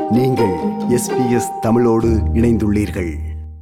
நீங்கள் எஸ்பிஎஸ் தமிழோடு இணைந்துள்ளீர்கள்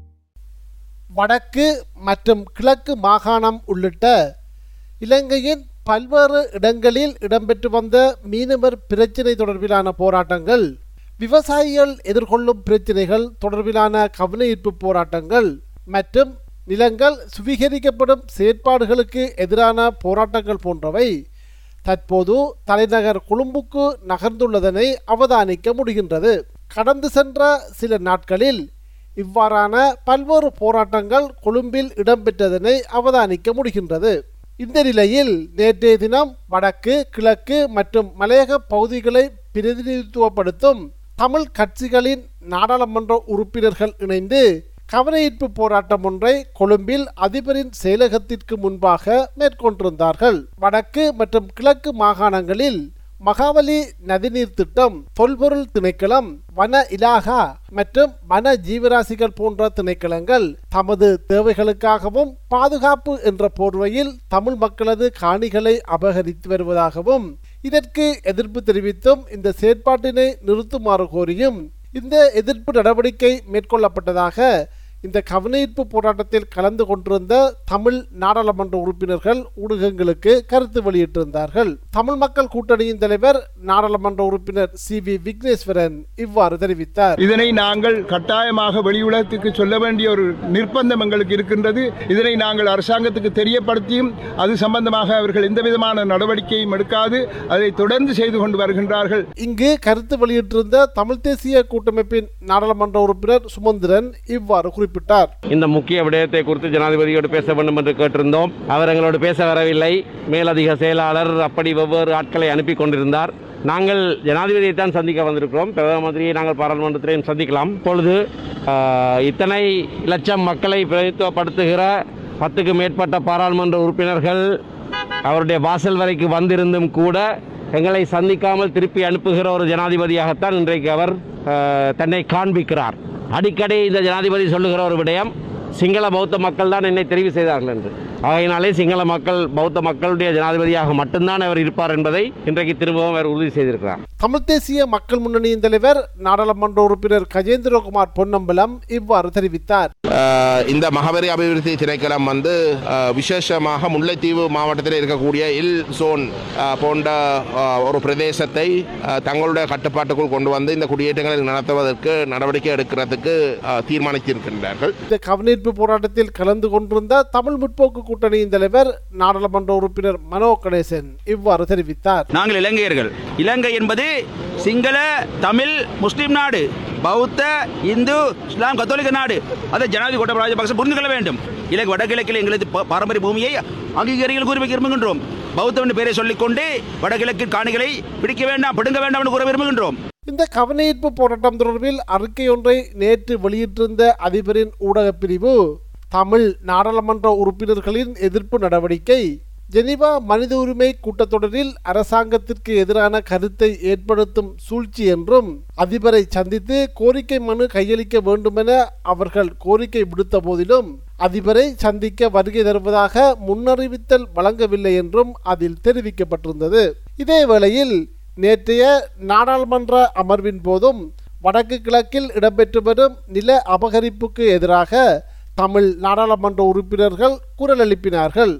வடக்கு மற்றும் கிழக்கு மாகாணம் உள்ளிட்ட இலங்கையின் பல்வேறு இடங்களில் இடம்பெற்று வந்த மீனவர் பிரச்சினை தொடர்பிலான போராட்டங்கள் விவசாயிகள் எதிர்கொள்ளும் பிரச்சினைகள் தொடர்பிலான கவனஈர்ப்பு போராட்டங்கள் மற்றும் நிலங்கள் சுவீகரிக்கப்படும் செயற்பாடுகளுக்கு எதிரான போராட்டங்கள் போன்றவை தற்போது தலைநகர் கொழும்புக்கு நகர்ந்துள்ளதனை அவதானிக்க முடிகின்றது கடந்து சென்ற சில நாட்களில் இவ்வாறான பல்வேறு போராட்டங்கள் கொழும்பில் இடம்பெற்றதனை அவதானிக்க முடிகின்றது இந்த நிலையில் நேற்றைய தினம் வடக்கு கிழக்கு மற்றும் மலையக பகுதிகளை பிரதிநிதித்துவப்படுத்தும் தமிழ் கட்சிகளின் நாடாளுமன்ற உறுப்பினர்கள் இணைந்து கவனஈர்ப்பு போராட்டம் ஒன்றை கொழும்பில் அதிபரின் செயலகத்திற்கு முன்பாக மேற்கொண்டிருந்தார்கள் வடக்கு மற்றும் கிழக்கு மாகாணங்களில் மகாவலி நதிநீர் திட்டம் தொல்பொருள் திணைக்களம் வன இலாகா மற்றும் வன ஜீவராசிகள் போன்ற திணைக்களங்கள் தமது தேவைகளுக்காகவும் பாதுகாப்பு என்ற போர்வையில் தமிழ் மக்களது காணிகளை அபகரித்து வருவதாகவும் இதற்கு எதிர்ப்பு தெரிவித்தும் இந்த செயற்பாட்டினை நிறுத்துமாறு கோரியும் இந்த எதிர்ப்பு நடவடிக்கை மேற்கொள்ளப்பட்டதாக இந்த கவனஈர்ப்பு போராட்டத்தில் கலந்து கொண்டிருந்த தமிழ் நாடாளுமன்ற உறுப்பினர்கள் ஊடகங்களுக்கு கருத்து வெளியிட்டிருந்தார்கள் தமிழ் மக்கள் கூட்டணியின் தலைவர் நாடாளுமன்ற உறுப்பினர் சி வி விக்னேஸ்வரன் இவ்வாறு தெரிவித்தார் இதனை நாங்கள் கட்டாயமாக வெளியுலகத்துக்கு சொல்ல வேண்டிய ஒரு நிர்பந்தம் எங்களுக்கு இருக்கின்றது இதனை நாங்கள் அரசாங்கத்துக்கு தெரியப்படுத்தியும் அது சம்பந்தமாக அவர்கள் எந்த விதமான நடவடிக்கையும் எடுக்காது அதை தொடர்ந்து செய்து கொண்டு வருகின்றார்கள் இங்கு கருத்து வெளியிட்டிருந்த தமிழ் தேசிய கூட்டமைப்பின் நாடாளுமன்ற உறுப்பினர் சுமந்திரன் இவ்வாறு குறிப்பிட்டார் இந்த முக்கிய விடயத்தை குறித்து ஜனாதிபதியோடு பேச வேண்டும் என்று கேட்டிருந்தோம் அவர் எங்களோடு பேச வரவில்லை மேலதிக செயலாளர் அப்படி வெவ்வேறு ஆட்களை அனுப்பி கொண்டிருந்தார் நாங்கள் ஜனாதிபதியை தான் சந்திக்க வந்திருக்கிறோம் பிரதம மந்திரியை நாங்கள் பாராளுமன்றத்திலையும் சந்திக்கலாம் இப்பொழுது ஆஹ், இத்தனை லட்சம் மக்களை பிரதித்துவப்படுத்துகிற பத்துக்கு மேற்பட்ட பாராளுமன்ற உறுப்பினர்கள் அவருடைய வாசல் வரைக்கு வந்திருந்தும் கூட எங்களை சந்திக்காமல் திருப்பி அனுப்புகிற ஒரு ஜனாதிபதியாகத்தான் இன்றைக்கு அவர் ஆஹ், தன்னை காண்பிக்கிறார் அடிக்கடி இந்த ஜனாதிபதி சொல்லுகிற ஒரு விடயம் சிங்கள பௌத்த மக்கள் தான் என்னை தெரிவு செய்தார்கள் என்று ஆகையினாலே சிங்கள மக்கள் பௌத்த மக்களுடைய ஜனாதிபதியாக மட்டும்தான் அவர் இருப்பார் என்பதை இன்றைக்கு திரும்பவும் அவர் உறுதி செய்திருக்கிறார் தமிழ் தேசிய மக்கள் முன்னணியின் தலைவர் நாடாளுமன்ற உறுப்பினர் கஜேந்திரகுமார் பொன்னம்பலம் இவ்வாறு தெரிவித்தார் ஆஹ் இந்த மகபரி அபிவிருத்தி திணைக்களம் வந்து ஆஹ் விசேஷமாக முல்லைத்தீவு மாவட்டத்தில் இருக்கக்கூடிய இல் சோன் ஆஹ் போன்ற ஆஹ் ஒரு பிரதேசத்தை ஆஹ் தங்களுடைய கட்டுப்பாட்டுக்குள் கொண்டு வந்து இந்த குடியேற்றங்களை நடத்துவதற்கு நடவடிக்கை எடுக்கிறதுக்கு ஆஹ் தீர்மானித்திருக்கின்றார்கள் இந்த கவனீர்ப்பு போராட்டத்தில் கலந்து கொண்டிருந்த தமிழ் முற்போக்கு கூட்டணியின் தலைவர் நாடாளுமன்ற உறுப்பினர் மனோ கணேசன் இவ்வாறு தெரிவித்தார் நாங்கள் இலங்கையர்கள் இலங்கை என்பது சிங்கள தமிழ் முஸ்லிம் நாடு பௌத்த இந்து இஸ்லாம் கத்தோலிக்க நாடு அதை ஜனாதிபதி கோட்டபய ராஜபக்ச புரிந்து கொள்ள வேண்டும் இலங்கை வடகிழக்கில் எங்களது ப- பாரம்பரிய பூமியை அங்கீகரிகள் கூறி விரும்புகின்றோம் பௌத்தம் என்ற பெயரை சொல்லிக்கொண்டு வடகிழக்கில் காணிகளை பிடிக்க வேண்டாம் பிடுங்க வேண்டாம் என்று கூற விரும்புகின்றோம் இந்த கவனஈர்ப்பு போராட்டம் தொடர்பில் அறிக்கை ஒன்றை நேற்று வெளியிட்டிருந்த அதிபரின் ஊடகப் பிரிவு தமிழ் நாடாளுமன்ற உறுப்பினர்களின் எதிர்ப்பு நடவடிக்கை ஜெனீவா மனித உரிமை கூட்டத்தொடரில் அரசாங்கத்திற்கு எதிரான கருத்தை ஏற்படுத்தும் சூழ்ச்சி என்றும் அதிபரை சந்தித்து கோரிக்கை மனு கையளிக்க வேண்டுமென அவர்கள் கோரிக்கை விடுத்த போதிலும் அதிபரை சந்திக்க வருகை தருவதாக முன்னறிவித்தல் வழங்கவில்லை என்றும் அதில் தெரிவிக்கப்பட்டிருந்தது இதே வேளையில் நேற்றைய நாடாளுமன்ற அமர்வின் போதும் வடக்கு கிழக்கில் இடம்பெற்று வரும் நில அபகரிப்புக்கு எதிராக தமிழ் நாடாளுமன்ற உறுப்பினர்கள் குரல் எழுப்பினார்கள்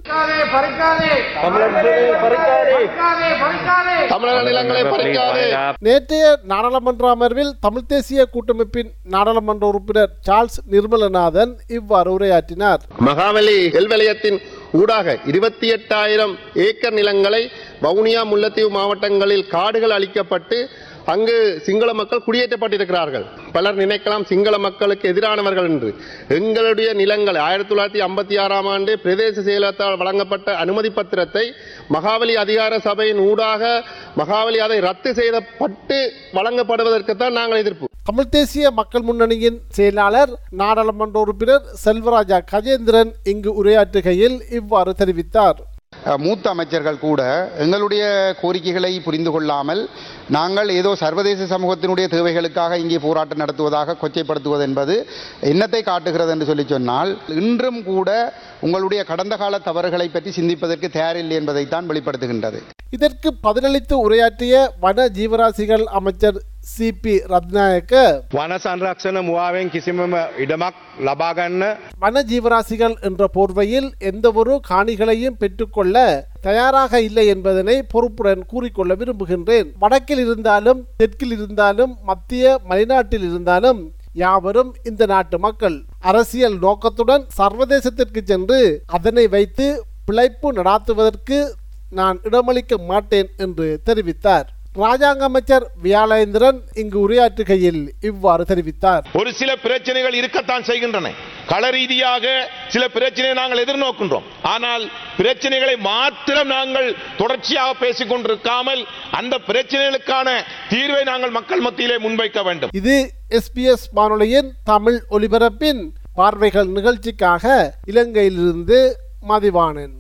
தமிழக நிலங்களை பறிக்காது நேற்றைய நாடாளுமன்ற அமர்வில் தமிழ் தேசிய கூட்டமைப்பின் நாடாளுமன்ற உறுப்பினர் சார்ல்ஸ் நிர்மலநாதன் இவ்வாறு உரையாற்றினார் மகாவலி எல்வலயத்தின் ஊடாக இருபத்தி எட்டாயிரம் ஏக்கர் நிலங்களை வவுனியா முல்லைத்தீவு மாவட்டங்களில் காடுகள் அளிக்கப்பட்டு அங்கு சிங்கள மக்கள் குடியேற்றப்பட்டிருக்கிறார்கள் பலர் நினைக்கலாம் சிங்கள மக்களுக்கு எதிரானவர்கள் என்று எங்களுடைய நிலங்களை ஆயிரத்தி தொள்ளாயிரத்தி ஐம்பத்தி ஆறாம் ஆண்டு பிரதேச செயலகத்தால் வழங்கப்பட்ட அனுமதி பத்திரத்தை மகாவலி அதிகார சபையின் ஊடாக மகாவலி அதை ரத்து செய்யப்பட்டு வழங்கப்படுவதற்குத்தான் நாங்கள் எதிர்ப்பு தமிழ் தேசிய மக்கள் முன்னணியின் செயலாளர் நாடாளுமன்ற உறுப்பினர் செல்வராஜா கஜேந்திரன் இங்கு உரையாற்றுகையில் இவ்வாறு தெரிவித்தார் அஹ், மூத்த அமைச்சர்கள் கூட எங்களுடைய கோரிக்கைகளை புரிந்து கொள்ளாமல் நாங்கள் ஏதோ சர்வதேச சமூகத்தினுடைய தேவைகளுக்காக இங்கே போராட்டம் நடத்துவதாக கொச்சைப்படுத்துவது என்பது என்னத்தை காட்டுகிறது என்று சொல்லி சொன்னால் இன்றும் கூட உங்களுடைய கடந்த கால தவறுகளை பற்றி சிந்திப்பதற்கு தயாரில்லை என்பதைத்தான் வெளிப்படுத்துகின்றது இதற்கு பதிலளித்து உரையாற்றிய வன ஜீவராசிகள் அமைச்சர் சிபி ரத்நாயக்க වන සංරක්ෂණ මුවාවෙන් කිසිමම ඉඩමක් ලබාගන්න வன ஜீவராசிகள் என்ற போர்வையில் எந்தவொரு காணிகளையும் பெற்றுக்கொள்ள தயாராக இல்லை என்பதனை பொறுப்புடன் கூறிக்கொள்ள விரும்புகின்றேன் வடக்கில் இருந்தாலும் தெற்கில் இருந்தாலும் மத்திய மலைநாட்டில் இருந்தாலும் யாவரும் இந்த நாட்டு மக்கள் அரசியல் நோக்கத்துடன் சர்வதேசத்திற்கு சென்று அதனை வைத்து பிழைப்பு நடாத்துவதற்கு நான் இடமளிக்க மாட்டேன் என்று தெரிவித்தார் ராஜாங்க அமைச்சர் வியாழேந்திரன் இங்கு உரையாற்றுகையில் இவ்வாறு தெரிவித்தார் ஒரு சில பிரச்சனைகள் இருக்கத்தான் செய்கின்றன கள ரீதியாக சில பிரச்சனையை நாங்கள் எதிர்நோக்கின்றோம் ஆனால் பிரச்சனைகளை மாத்திரம் நாங்கள் தொடர்ச்சியாக பேசிக் கொண்டிருக்காமல் அந்த பிரச்சனைகளுக்கான தீர்வை நாங்கள் மக்கள் மத்தியிலே முன்வைக்க வேண்டும் இது எஸ்பிஎஸ் வானொலியின் தமிழ் ஒலிபரப்பின் பார்வைகள் நிகழ்ச்சிக்காக இலங்கையிலிருந்து மதிவாணன்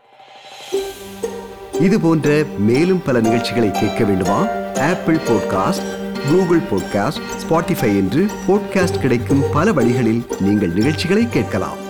இது போன்ற மேலும் பல நிகழ்ச்சிகளை கேட்க வேண்டுமா Apple podcast Google podcast Spotify என்று பாட்காஸ்ட் கிடைக்கும் பல வழிகளில் நீங்கள் நிகழ்ச்சிகளை கேட்கலாம்